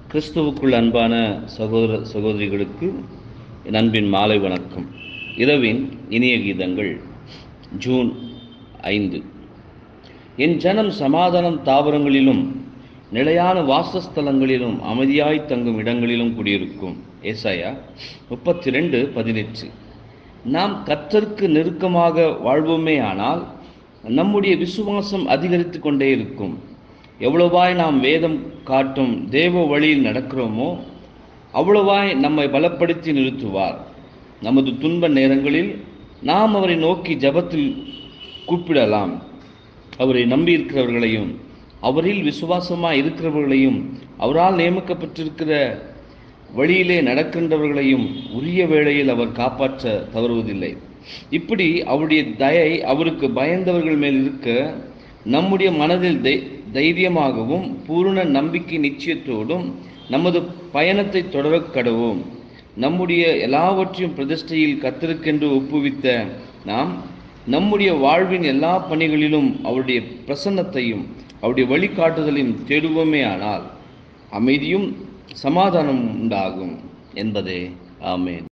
கிறிஸ்துவுக்குள் அன்பான சகோதர சகோதரிகளுக்கு என் அன்பின் மாலை வணக்கம் இரவின் இனிய கீதங்கள் ஜூன் ஐந்து என் ஜனம் சமாதானம் தாவரங்களிலும் நிலையான வாசஸ்தலங்களிலும் அமைதியாய் தங்கும் இடங்களிலும் குடியிருக்கும் ஏசாயா முப்பத்தி ரெண்டு பதினெட்டு நாம் கர்த்தருக்கு நெருக்கமாக வாழ்வோமே ஆனால் நம்முடைய விசுவாசம் அதிகரித்து கொண்டே இருக்கும் எவ்வளவாய் நாம் வேதம் காட்டும் தேவ வழியில் நடக்கிறோமோ அவ்வளவாய் நம்மை பலப்படுத்தி நிறுத்துவார் நமது துன்ப நேரங்களில் நாம் அவரை நோக்கி ஜபத்தில் கூப்பிடலாம் அவரை நம்பியிருக்கிறவர்களையும் அவரில் விசுவாசமாக இருக்கிறவர்களையும் அவரால் நியமிக்கப்பட்டிருக்கிற வழியிலே நடக்கின்றவர்களையும் உரிய வேளையில் அவர் காப்பாற்ற தவறுவதில்லை இப்படி அவருடைய தயை அவருக்கு பயந்தவர்கள் மேல் இருக்க நம்முடைய மனதில் தை தைரியமாகவும் பூரண நம்பிக்கை நிச்சயத்தோடும் நமது பயணத்தை தொடரக் கடவோம் நம்முடைய எல்லாவற்றையும் பிரதிஷ்டையில் கத்திருக்கென்று ஒப்புவித்த நாம் நம்முடைய வாழ்வின் எல்லா பணிகளிலும் அவருடைய பிரசன்னத்தையும் அவருடைய வழிகாட்டுதலையும் தேடுவோமே ஆனால் அமைதியும் சமாதானம் உண்டாகும் என்பதே ஆமேன்